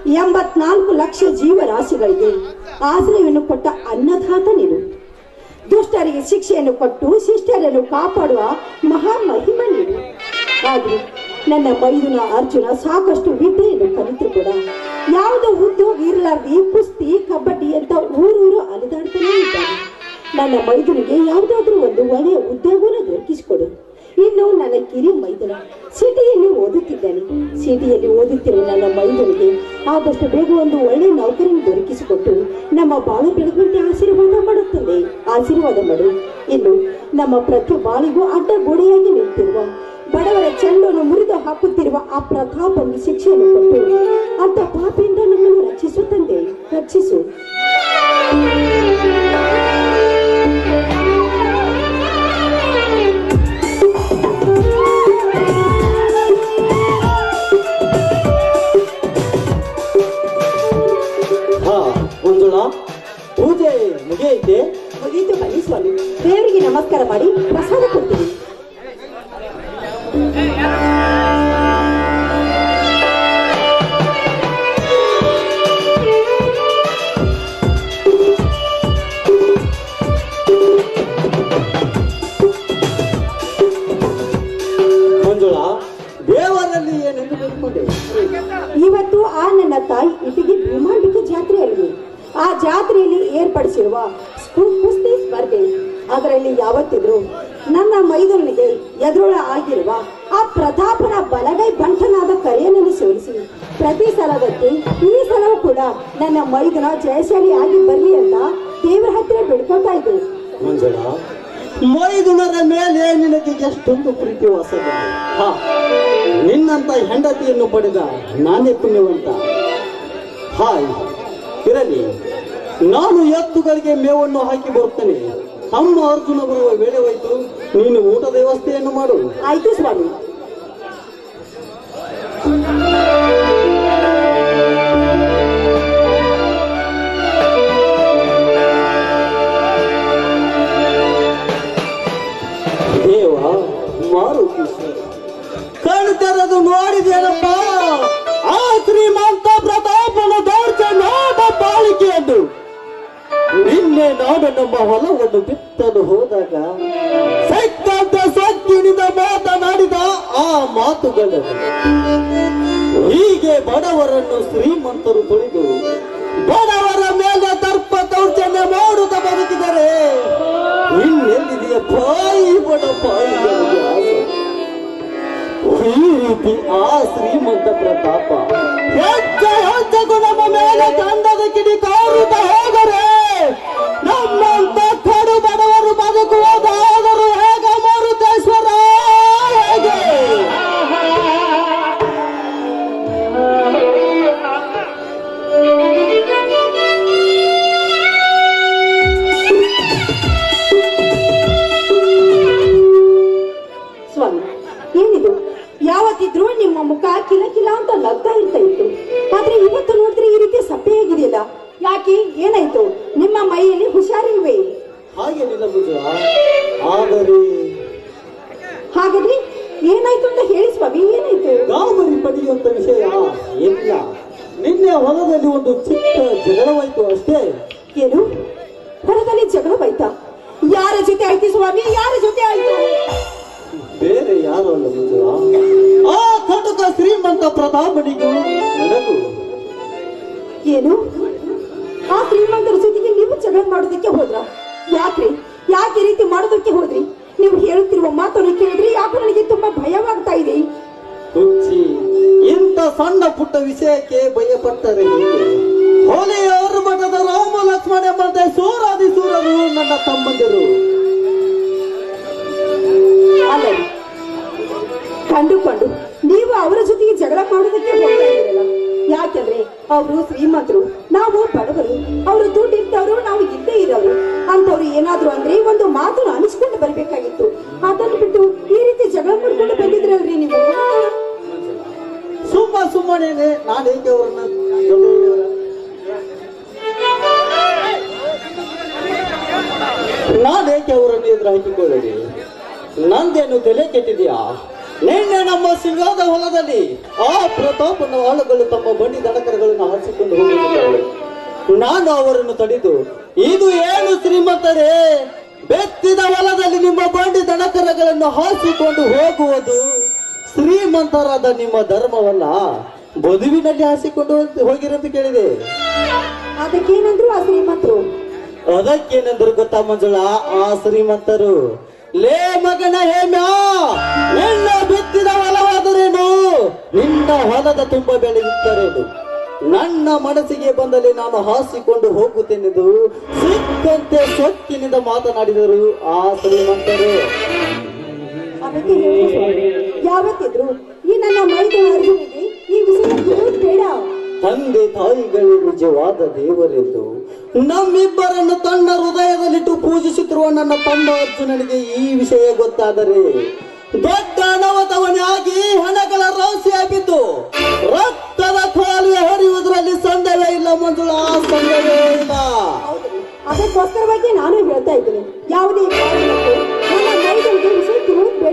ಎಂಬತ್ನಾಲ್ಕು ಲಕ್ಷ ಜೀವರಾಶಿಗಳಿಗೆ ಆಶ್ರಯವನ್ನು ಕೊಟ್ಟ ಅನ್ನದಾತ ನೀನು ದುಷ್ಟರಿಗೆ ಶಿಕ್ಷೆಯನ್ನು ಕೊಟ್ಟು ಶಿಷ್ಟರನ್ನು ಕಾಪಾಡುವ ಮಹಾ ಮಹಿಮ ನೀನು ಆದ್ರೆ ನನ್ನ ಮೈದುನ ಅರ್ಜುನ ಸಾಕಷ್ಟು ವಿದ್ಯೆಯನ್ನು ಕಲಿತು ಕೂಡ ಯಾವುದೋ ಉದ್ಯೋಗ ಇರಲಾರ್ದಿ ಕುಸ್ತಿ ಕಬಡ್ಡಿ ಅಂತ ಊರೂರು ಅಲೆದಾಡ್ತಾನೆ ಇದ್ದಾನೆ ನನ್ನ ಮೈದುನಿಗೆ ಯಾವುದಾದ್ರೂ ಒಂದು ಒಳ್ಳೆಯ ಉದ್ಯೋಗವನ್ನು ದೊರಕಿಸಿಕೊಡು ಇನ್ನು ನನ್ನ ಕಿರಿ ಮೈದುನ ಸಿಟಿಯಲ್ಲಿ ಓದುತ್ತಿದ್ದಾನೆ ಸಿಟಿಯಲ್ಲಿ ಓದುತ್ತಿರುವ ನನ್ನ ಮೈದುನಿಗೆ ಆದಷ್ಟು ಬೇಗ ಒಂದು ಒಳ್ಳೆ ನೌಕರಿಯನ್ನು ದೊರಕಿಸಿಕೊಟ್ಟು ನಮ್ಮ ಬಾಳು ಬೆಳಗುವಂತೆ ಆಶೀರ್ವಾದ ಮಾಡುತ್ತದೆ ಆಶೀರ್ವಾದ ಮಾಡು ಇನ್ನು ನಮ್ಮ ಪ್ರತಿ ಬಾಳಿಗೂ ಅಡ್ಡ ಗೋಡೆಯಾಗಿ ನಿಂತಿರುವ ಬಡವರ ಚೆಲ್ಲನ್ನು ಮುರಿದು ಹಾಕುತ್ತಿರುವ ಆ ಪ್ರತಾಪನಿಗೆ ಶಿಕ್ಷೆಯನ್ನು ಕೊಟ್ಟು ಅಂತ ಪಾಪಿಯಿಂದ ನಮ್ಮನ್ನು ರಕ್ಷಿಸು ತಂದೆ ರಕ್ಷಿಸು ಹಾ ಮಂಜುಳಾ ಪೂಜೆ ಮುಗಿಯೈತೆ ಮುಗೀತು ಬನ್ನಿ ಸ್ವಾಮಿ ದೇವರಿಗೆ ನಮಸ್ಕಾರ ಮಾಡಿ ಪ್ರಸಾದ ಕೊಡ್ತೀನಿ ಮಂಜುಳಾ ದೇವರಲ್ಲಿ ಏನೆಂದು ಬೇಡಿಕೊಂಡೆ ಇವತ್ತು ಆ ನನ್ನ ತಾಯಿ ಇಟಿಗೆ ಭೀಮಾಂಬಿಕೆ ಜಾತ್ರೆ ಅಲ್ವಿ ಆ ಜಾತ್ರೆಯಲ್ಲಿ ಏರ್ಪಡಿಸಿರುವ ಕು- ಕುಸ್ತಿ ಸ್ಪರ್ಧೆ ಅದರಲ್ಲಿ ಯಾವತ್ತಿದ್ರು ನನ್ನ ಮೈದುನಿಗೆ ಎದುರುಳ ಆಗಿರುವ ಆ ಪ್ರತಾಪನ ಬಲಗೈ ಬಂಟನಾದ ಕರೆಯನ್ನು ಸೋಲಿಸಿ ಪ್ರತಿ ಸಲದಂತೆ ಈ ಸಲವೂ ಕೂಡ ನನ್ನ ಮೈದುನ ಜಯಶಾಲಿ ಆಗಿ ಬರ್ಲಿ ಅಂತ ದೇವರ ಹತ್ತಿರ ಬೇಡ್ಕೊತಾ ಇದ್ದೆ ಮಂಜುಳಾ ಮೈದುನರ ಮೇಲೆ ನಿನಗೆ ಎಷ್ಟೊಂದು ಪ್ರೀತಿ ವಾಸದ ಹಾ ನಿನ್ನಂತ ಹೆಂಡತಿಯನ್ನು ಪಡೆದ ನಾನೇ ಪುಣ್ಯವಂತ ಹಾಯ್ ಇರಲಿ ನಾನು ಎತ್ತುಗಳಿಗೆ ಮೇವನ್ನು ಹಾಕಿ ಬರುತ್ತೇನೆ ತಮ್ಮ ಅರ್ಜುನ ಬರುವ ವೇಳೆ ಹೋಯ್ತು ನೀನು ಊಟದ ವ್ಯವಸ್ಥೆಯನ್ನು ಮಾಡು ಆಯ್ತು ಸ್ವಾಮಿ ದೇವ ಮಾರುತಿ ಕಣ್ತೆರದು ನೋಡಿದೇನಪ್ಪ ಆ ಶ್ರೀಮಂತ ಪ್ರತಾಪನ ದೌರ್ಜನ್ಯದ ಬಾಳಿಕೆಯನ್ನು ನಿನ್ನೆ ನಾನು ನಮ್ಮ ಹೊಲವನ್ನು ಬಿತ್ತಲು ಹೋದಾಗ ಸೈಕಂತ ಸಕ್ಕಿನಿಂದ ಮಾತನಾಡಿದ ಆ ಮಾತುಗಳು ಹೀಗೆ ಬಡವರನ್ನು ಶ್ರೀಮಂತರು ತುಳಿದು ಬಡವರ ಮೇಲೆ ದರ್ಪ ದೌರ್ಜನ್ಯ ಮಾಡುತ್ತ ಬದುಕಿದರೆ ಇನ್ನೆಲ್ಲಿದೆಯ ಬಾಯಿ ಬಡ ಬಾಯಿಗಳಿಗೆ ಆಸೆ ಈ ರೀತಿ ಆ ಶ್ರೀಮಂತ ಪ್ರತಾಪ ಹೆಚ್ಚು ಹೆಚ್ಚು ನಮ್ಮ ಮೇಲೆ ದಂಡದ ಕಿಡಿ ಕಾರುತ್ತ ಹೋದರೆ ನಮ್ಮಂತ ಕಡು ಬಡವರು ಬದುಕುವುದಾದರೂ ಹೇಗ ಮಾರುತೇಶ್ವರ ಹೇಗೆ ಸ್ವಾಮಿ ಏನಿದು ಯಾವತ್ತಿದ್ರೂ ನಿಮ್ಮ ಮುಖ ಕಿಲ ಕಿಲ ಅಂತ ನಗ್ತಾ ಇರ್ತಾ ಇತ್ತು ಆದ್ರೆ ಇವತ್ತು ನೋಡಿದ್ರೆ ಈ ರೀತಿ ಸಪ್ಪೆಯಾಗಿದೆಯಲ್ಲ ಯಾಕೆ ಏನಾಯ್ತು ನಿಮ್ಮ ಮೈಯಲ್ಲಿ ಹುಷಾರಿಲ್ವೇ ಹಾಗೇನಿಲ್ಲ ಮುಜ ಆದರೆ ಹಾಗಾದ್ರೆ ಏನಾಯ್ತು ಅಂತ ಹೇಳಿ ಸ್ವಾಮಿ ಏನಾಯ್ತು ಗಾಬರಿ ಪಡೆಯುವಂತ ವಿಷಯ ಏನಿಲ್ಲ ನಿನ್ನೆ ಹೊಲದಲ್ಲಿ ಒಂದು ಚಿಕ್ಕ ಜಗಳವಾಯ್ತು ಅಷ್ಟೇ ಏನು ಹೊರದಲ್ಲಿ ಜಗಳವಾಯ್ತಾ ಯಾರ ಜೊತೆ ಆಯ್ತು ಸ್ವಾಮಿ ಯಾರ ಜೊತೆ ಆಯ್ತು ಬೇರೆ ಯಾರು ಅಲ್ಲ ಮುಜ ಆ ಕಟಕ ಶ್ರೀಮಂತ ಪ್ರತಾಪನಿಗೂ ನನಗೂ ಏನು ಆ ಶ್ರೀಮಂತರ ಜೊತೆಗೆ ನೀವು ಜಗಳ ಮಾಡೋದಕ್ಕೆ ಹೋದ್ರ ಯಾಕ್ರಿ ಯಾಕೆ ಈ ರೀತಿ ಮಾಡೋದಕ್ಕೆ ಹೋದ್ರಿ ನೀವು ಹೇಳುತ್ತಿರುವ ಮಾತನ್ನು ಕೇಳಿದ್ರೆ ಯಾಕೋ ನನಗೆ ತುಂಬಾ ಭಯವಾಗ್ತಾ ಇದೆ ಹುಚ್ಚಿ ಇಂಥ ಸಣ್ಣ ಪುಟ್ಟ ವಿಷಯಕ್ಕೆ ಭಯಪಟ್ಟರೆ ಹೇಗೆ ಹೊಲೆಯವರು ಮಠದ ರಾಮ ಲಕ್ಷ್ಮಣ ಎಂಬಂತೆ ಸೂರಾದಿ ಸೂರರು ನನ್ನ ತಮ್ಮಂದಿರು ಅಲ್ಲರಿ ಕಂಡುಕೊಂಡು ನೀವು ಅವರ ಜೊತೆಗೆ ಜಗಳ ಮಾಡೋದಕ್ಕೆ ಹೋಗ್ತಾ ಇದ್ದೀರಲ್ಲ ಯಾಕಂದ್ರೆ ಅವರು ಶ್ರೀಮಂತರು ನಾವು ಬಡವರು ಅವರು ದುಡ್ಡು ಇದ್ದವರು ನಾವು ಇಲ್ಲೇ ಇರೋರು ಅಂತವ್ರು ಏನಾದ್ರು ಅಂದ್ರೆ ಒಂದು ಮಾತನ್ನು ಅನಿಸ್ಕೊಂಡು ಬರ್ಬೇಕಾಗಿತ್ತು ಅದನ್ನು ಬಿಟ್ಟು ಈ ರೀತಿ ಜಗಳ ಮಾಡ್ಕೊಂಡು ಬಂದಿದ್ರಲ್ರಿ ನೀವು ಸುಮ್ಮ ಸುಮ್ಮನೆ ನಾನೇಕೆ ಅವರನ್ನ ಗೆಲ್ಲುವ- ನಾನೇಕೆ ಅವರನ್ನು ಎದುರು ಹಾಕಿಕೊಳ್ಳಲಿ ನಂದೇನು ತಲೆ ಕೆಟ್ಟಿದೆಯಾ ನಿನ್ನೆ ನಮ್ಮ ಸಿಂಗಾದ ಹೊಲದಲ್ಲಿ ಆ ಪ್ರತಾಪನ ಆಳುಗಳು ತಮ್ಮ ಬಂಡಿ ದಡಕರಗಳನ್ನು ಹಾರಿಸಿಕೊಂಡು ಹೋಗುತ್ತಿದ್ದಾರೆ ನಾನು ಅವರನ್ನು ತಡೆದು ಇದು ಏನು ಶ್ರೀಮಂತರೇ ಬೆತ್ತಿದ ಹೊಲದಲ್ಲಿ ನಿಮ್ಮ ಬಂಡಿ ದಡಕರಗಳನ್ನು ಹಾರಿಸಿಕೊಂಡು ಹೋಗುವುದು ಶ್ರೀಮಂತರಾದ ನಿಮ್ಮ ಧರ್ಮವಲ್ಲ ಬದುವಿನಲ್ಲಿ ಹಾಸಿಕೊಂಡು ಹೋಗಿರಂತ ಕೇಳಿದೆ ಅದಕ್ಕೇನಂದ್ರು ಆ ಶ್ರೀಮಂತರು ಅದಕ್ಕೇನೆಂದ್ರು ಗೊತ್ತಾ ಮಂಜುಳ ಆ ಶ್ರೀಮಂತರು ಲೇ ಮಗನ ಹೇಮ್ಯಾ ನಿನ್ನ ಬಿತ್ತಿದ ಹೊಲವಾದರೇನು ನಿನ್ನ ಹೊಲದ ತುಂಬ ಬೆಳೆಯುತ್ತಾರೇನು ನನ್ನ ಮನಸ್ಸಿಗೆ ಬಂದಲ್ಲಿ ನಾನು ಹಾಸಿಕೊಂಡು ಹೋಗುತ್ತೇನೆಂದು ಸಿಕ್ಕಂತೆ ಸೊಕ್ಕಿನಿಂದ ಮಾತನಾಡಿದರು ಆ ಶ್ರೀಮಂತರು ಅದಕ್ಕೆ ಹೇಳು ಸ್ವಾಮಿ, ಯಾವತ್ತಿದ್ರು ಈ ನನ್ನ ಮೈದ ಅರ್ಜುನಿಗೆ ಈ ವಿಷಯ ತಿಳಿಯೋದು ಬೇಡ ತಂದೆ ತಾಯಿಗಳೇ ನಿಜವಾದ ದೇವರೆಂದು ನಮ್ಮಿಬ್ಬರನ್ನು ತನ್ನ ಹೃದಯದಲ್ಲಿಟ್ಟು ಪೂಜಿಸುತ್ತಿರುವ ನನ್ನ ತಮ್ಮ ಅರ್ಜುನನಿಗೆ ಈ ವಿಷಯ ಗೊತ್ತಾದರೆ ದೊಡ್ಡ ಅನವತವನಾಗಿ ಹಣಗಳ ರಹಸ್ಯ ಬಿದ್ದು ರಕ್ತದ ಕಾಲುವೆ ಹರಿಯುವುದರಲ್ಲಿ ಸಂದೇಹವೇ ಇಲ್ಲ ಮಂಜುಳ ಸಂದೇಹವೇ ಇಲ್ಲ ಹೌದ್ರಿ ಅದಕ್ಕೋಸ್ಕರವಾಗಿ ನಾನು ಹೇಳ್ತಾ ಇದ್ದೀನಿ ಯಾವುದೇ ಕಾರಣಕ್ಕೂ ನನ್ನ ಮೈದನಿಗೆ ವಿಷಯ ತಿಳಿಯೋದು ಬೇಡ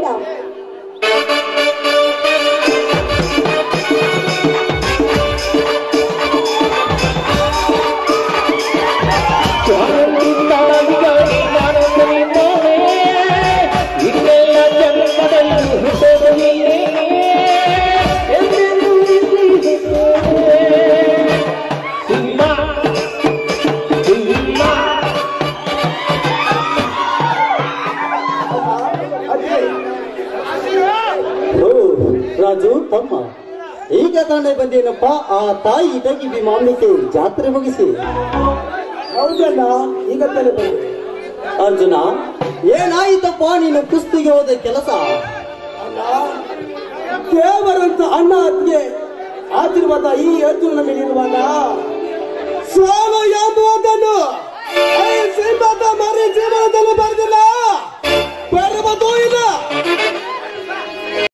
ಓ, ರಾಜು ತಮ್ಮ ಈಗ ತಾನೇ ಬಂದೇನಪ್ಪ ಆ ತಾಯಿ ಇಟಗಿ ಮಾಮಲಿಕೆ ಜಾತ್ರೆ ಮುಗಿಸಿ ಹೌದಣ್ಣ ಈಗ ತಾನೇ ಬಂದೆ ಅರ್ಜುನ ಏನಾಯಿತಪ್ಪ ನೀನು ಕುಸ್ತಿಗೆ ಹೋದ ಕೆಲಸ ಅಣ್ಣ ದೇವರಂತ ಅಣ್ಣ ಅತ್ತಿಗೆ ಆಶೀರ್ವಾದ ಈ ಅರ್ಜುನನ ಮೇಲಿರುವಾಗ ಸೋಲು ಎಂಬುವುದನ್ನು